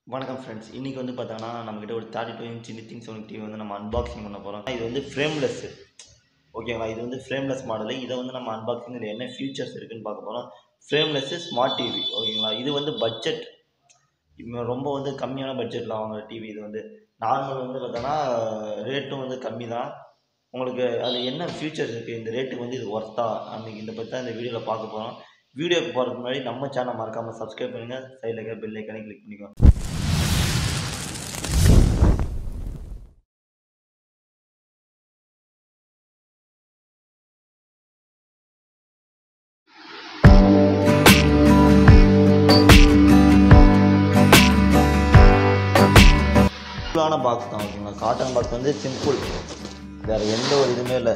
வணக்கம் ஃப்ரெண்ட்ஸ் இன்றைக்கி வந்து பார்த்தோன்னா நம்மக்கிட்ட ஒரு தேர்ட்டி டூ இன்ச் நித்திங் சோனிக் டிவி வந்து நம்ம அன்பாக்சிங் பண்ண போகிறோம் இது வந்து ஃப்ரேம்லெஸ் ஓகேங்களா இது வந்து ஃப்ரேம்லெஸ் மாடலு இதை வந்து நம்ம அன்பாக்சிங் இதில் என்ன ஃபீச்சர்ஸ் இருக்குன்னு பார்க்க போகிறோம் ஃப்ரேம்லெஸ்ஸு ஸ்மார்ட் டிவி ஓகேங்களா இது வந்து பட்ஜெட் ரொம்ப வந்து கம்மியான பட்ஜெட்டில் வாங்குற டிவி இது வந்து நார்மல் வந்து பார்த்தோன்னா ரேட்டும் வந்து கம்மி தான் உங்களுக்கு அதில் என்ன ஃபியூச்சர்ஸ் இருக்குது இந்த ரேட்டுக்கு வந்து இது ஒர்த்தா அன்றைக்கி இந்த பற்றி தான் இந்த வீடியோவில் பார்க்க போகிறோம் வீடியோக்கு போகிறதுக்கு முன்னாடி நம்ம சேனல் மறக்காமல் சப்ஸ்கிரைப் பண்ணுங்கள் சைடில் இருக்க பெல் ஐக்கனை கிளிக் பண்ணிக்கோங்க சிம்பிளான பாக்ஸ் தான் ஓகேங்களா காட்டன் பாக்ஸ் வந்து சிம்பிள் வேறு எந்த ஒரு இதுவுமே இல்லை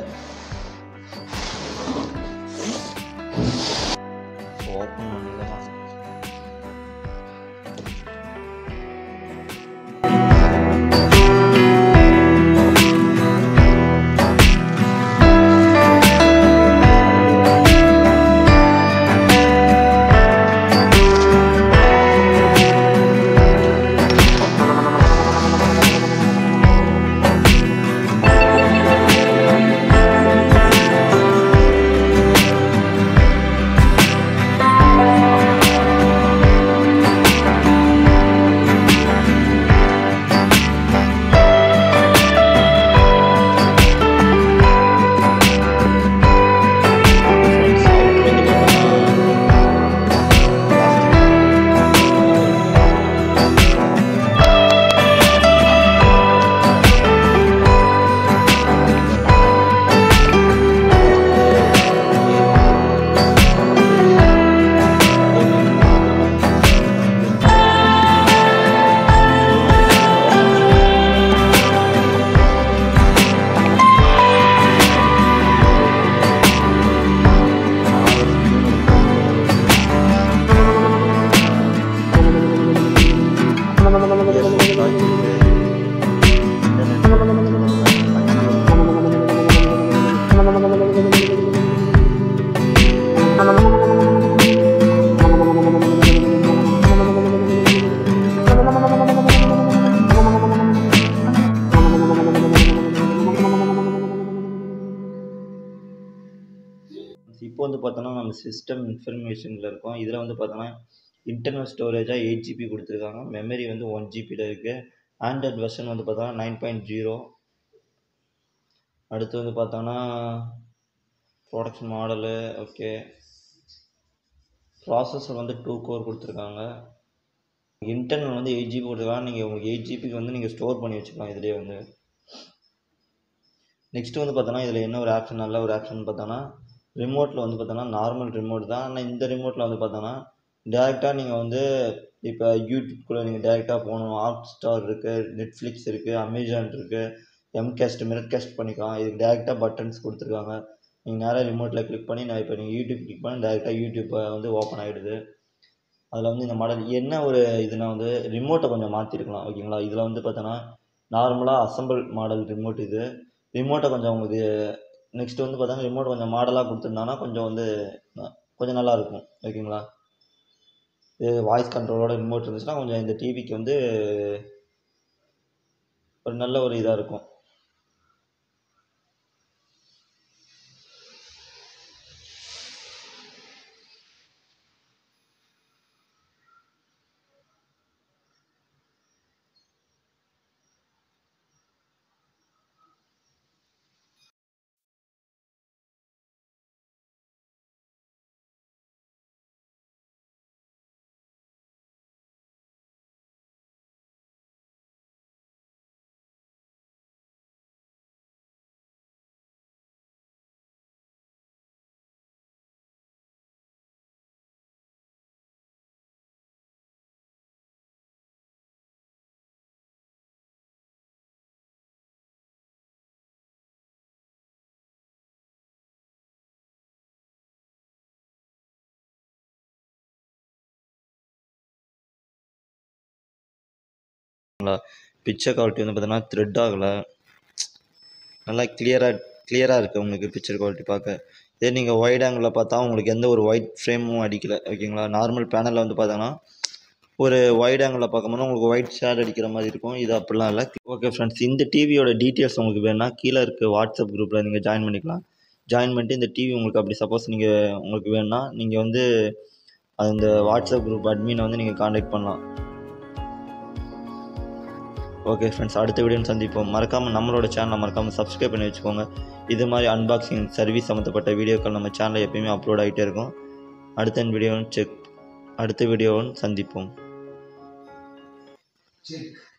ஓப்பன் பண்ணிடலாம் Friends, அவருக்கு வந்து பார்த்தோன்னா இப்போ வந்து பார்த்தோன்னா நம்ம சிஸ்டம் இன்ஃபர்மேஷனில் இருக்கோம் இதில் வந்து பார்த்தோன்னா இன்டர்னல் ஸ்டோரேஜாக எயிட் ஜிபி கொடுத்துருக்காங்க மெமரி வந்து ஒன் ஜிபியில் இருக்குது ஆண்ட்ராய்ட் வெர்ஷன் வந்து பார்த்தோன்னா நைன் பாயிண்ட் ஜீரோ அடுத்து வந்து பார்த்தோன்னா ப்ராடக்ட் மாடலு ஓகே ப்ராசஸர் வந்து டூ கோர் கொடுத்துருக்காங்க இன்டர்னல் வந்து எயிட் ஜிபி கொடுத்துருக்காங்க நீங்கள் உங்களுக்கு எயிட் ஜிபிக்கு வந்து நீங்கள் ஸ்டோர் பண்ணி வச்சுக்கலாம் இதிலே வந்து நெக்ஸ்ட் வந்து பார்த்தோன்னா இதில் என்ன ஒரு ஆப்ஷன் நல்ல ஒரு ஆப்ஷன் பார்த்தோன்னா ரிமோட்டில் வந்து பார்த்தோன்னா நார்மல் ரிமோட் தான் ஆனால் இந்த ரிமோட்டில் வந்து பார்த்தோன்னா டேரெக்டாக நீங்கள் வந்து இப்போ யூடியூப்குள்ளே நீங்கள் டேரெக்டாக போகணும் ஹாட் ஸ்டார் இருக்குது நெட்ஃப்ளிக்ஸ் இருக்குது அமேசான் இருக்குது எம்கேஸ்ட் மிரட்காஸ்ட் பண்ணிக்கலாம் இதுக்கு டேரெக்டாக பட்டன்ஸ் கொடுத்துருக்காங்க நீங்கள் நேராக ரிமோட்டில் கிளிக் பண்ணி நான் இப்போ நீங்கள் யூடியூப் கிளிக் பண்ணி டேரெக்டாக யூடியூப் வந்து ஓப்பன் ஆகிடுது அதில் வந்து இந்த மாடல் என்ன ஒரு இதுனா வந்து ரிமோட்டை கொஞ்சம் மாற்றிருக்கலாம் ஓகேங்களா இதில் வந்து பார்த்தோன்னா நார்மலாக அசம்பிள் மாடல் ரிமோட் இது ரிமோட்டை கொஞ்சம் உங்களுக்கு நெக்ஸ்ட் வந்து பார்த்தோன்னா ரிமோட் கொஞ்சம் மாடலாக கொடுத்துருந்தாங்கன்னா கொஞ்சம் வந்து ந- கொஞ்சம் நல்லா இருக்கும் ஓகேங்களா இது வாய்ஸ் கண்ட்ரோலோட ரிமோட் இருந்துச்சுன்னா கொஞ்சம் இந்த டிவிக்கு வந்து ஒரு நல்ல ஒரு இதாக இருக்கும் பிக்சர் குவாலிட்டி வந்து பார்த்தீங்கன்னா த்ரெட் ஆகலை நல்லா கிளியராக கிளியராக இருக்குது உங்களுக்கு பிக்சர் குவாலிட்டி பார்க்க இதே நீங்கள் ஒயிட் ஆங்கிளில் பார்த்தா உங்களுக்கு எந்த ஒரு ஒயிட் ஃப்ரேமும் அடிக்கலை ஓகேங்களா நார்மல் பேனலில் வந்து பார்த்தோன்னா ஒரு வைட் ஆங்கிளில் பார்க்கும்போது உங்களுக்கு ஒயிட் ஷேட் அடிக்கிற மாதிரி இருக்கும் இது அப்படிலாம் இல்லை ஓகே ஃப்ரெண்ட்ஸ் இந்த டிவியோட டீட்டெயில்ஸ் உங்களுக்கு வேணும்னா கீழே இருக்க வாட்ஸ்அப் குரூப்பில் நீங்கள் ஜாயின் பண்ணிக்கலாம் ஜாயின் பண்ணிட்டு இந்த டிவி உங்களுக்கு அப்படி சப்போஸ் நீங்கள் உங்களுக்கு வேணும்னா நீங்கள் வந்து அந்த வாட்ஸ்அப் குரூப் அட்மினை வந்து நீங்கள் காண்டாக்ட் பண்ணலாம் ஓகே ஃப்ரெண்ட்ஸ் அடுத்த வீடியோ சந்திப்போம் மறக்காமல் நம்மளோட சேனலை மறக்காமல் சப்ஸ்கிரைப் பண்ணி வச்சுக்கோங்க இது மாதிரி அன்பாக்சிங் சர்வீஸ் சம்மந்தப்பட்ட வீடியோக்கள் நம்ம சேனலில் எப்பயுமே அப்லோட் ஆகிட்டே இருக்கும் அடுத்த வீடியோவும் செக் அடுத்த வீடியோவும் சந்திப்போம் check